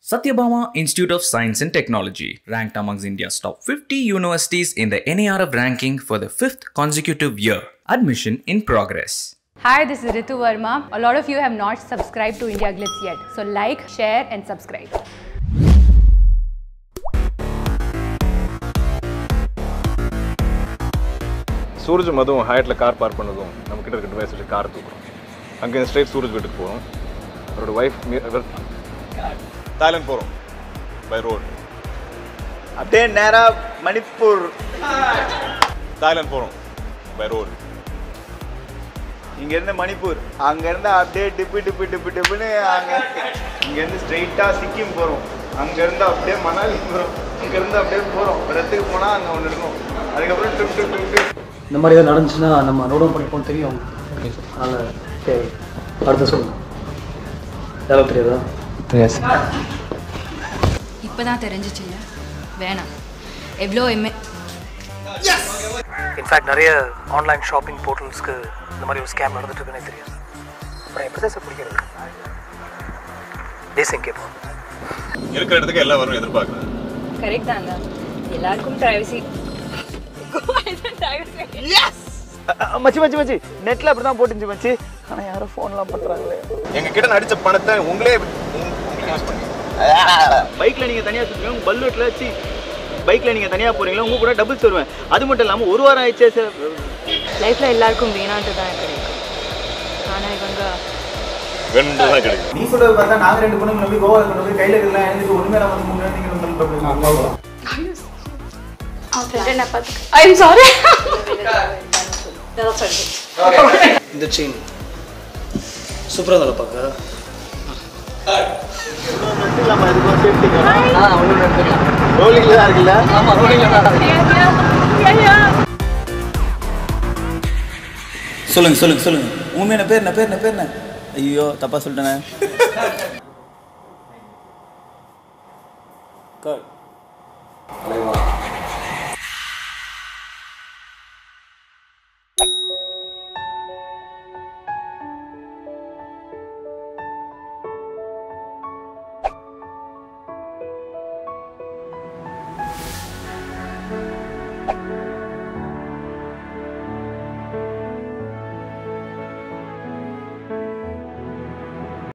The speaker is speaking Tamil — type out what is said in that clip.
Satyabama Institute of Science and Technology, ranked amongst India's top 50 universities in the NARF ranking for the fifth consecutive year. Admission in progress. Hi, this is Ritu Verma. A lot of you have not subscribed to India Glitz yet. So like, share and subscribe. Suraj மதுவும் ஹயட்டில் கார் பார்க் பண்ணதும் நம்ம கிட்ட இருக்க டிவைஸ் வச்சு கார் தூக்குறோம் அங்கே ஸ்ட்ரைட் சூரஜ் வீட்டுக்கு போகிறோம் அவரோட ஒய்ஃப் தாய்லாந்து போகிறோம் பை ரோட் அப்படியே நேரா மணிப்பூர் தாய்லாந்து போகிறோம் பை ரோட் இங்க இருந்து மணிப்பூர் அங்க இருந்து அப்படியே டிப்பு டிப்பு டிப்பு டிப்புன்னு அங்க இங்க இருந்து ஸ்ட்ரைட்டா சிக்கிம் போறோம் அங்க இருந்து அப்படியே மணாலி போறோம் அங்க இருந்து அப்படியே போறோம் ஒரு இடத்துக்கு போனா அங்க ஒண்ணு இருக்கும் அதுக்கப்புறம் ட்ரிப் ட்ரிப் ட்ரிப் ட்ரிப் இந்த மாதிரி ஏதாவது நடந்துச்சுன்னா நம்ம நோட் டவுன் பண்ணிப்போம் தெரியும் அதனால் சரி அடுத்து சொல்லுங்கள் யாரும் தெரியாதா இப்பதான் தெரிஞ்சிச்சுங்க வேணாம் எவ்வளோ எம்ஏ இன்ஃபேக்ட் நிறைய ஆன்லைன் ஷாப்பிங் போர்ட்டல்ஸ்க்கு இந்த மாதிரி ஒரு ஸ்கேம் நடந்துட்டு இருக்குன்னே தெரியும் அப்புறம் எப்படி தான் சார் பிடிக்கிறது தேசியம் கேட்போம் இருக்கிற இடத்துக்கு எல்லாம் வரும் எதிர்பார்க்குறேன் கரெக்ட் தாங்க எல்லாருக்கும் ப்ரைவசி மச்சி மச்சி மச்சி நெட்ல அப்படிதான் போட்டுச்சு மச்சி ஆனா யாரும் ஃபோன்லாம் பண்றாங்களே எங்க கிட்ட நடிச்ச பணத்தை உங்களே உங்களே யூஸ் பண்ணி பைக்ல நீங்க தனியா சுத்துவீங்க பல்லூட்ல சி பைக்ல நீங்க தனியா போறீங்களா உங்க கூட டபுள்ஸ் வருவேன் அது மட்டும் இல்லாம ஒரு வாரம் ஆயிடுச்சே சார் லைஃப்ல எல்லாருக்கும் வேணான்ட்டு தான் கிடைக்கும் ஆனா இவங்க வேணும் தான் கிடைக்கும் நீ சொல்றது பார்த்தா நாங்க ரெண்டு பொண்ணுங்க நம்பி கோவா கொண்டு போய் கையில இருக்கலாம் எழுந்துட்டு ஒண்ணுமே நம்ம வந்து மூணு நீங்க நம்ம I'm sorry. இந்த செயின் சூப்பராக இருந்தாலும் பார்க்க ரோலிங்ல தான் இருக்குல்ல சொல்லுங்க சொல்லுங்க சொல்லுங்க உங்க என்ன பேர் என்ன பேர் என்ன பேர் என்ன ஐயோ தப்பா சொல்லிட்டேனே கட்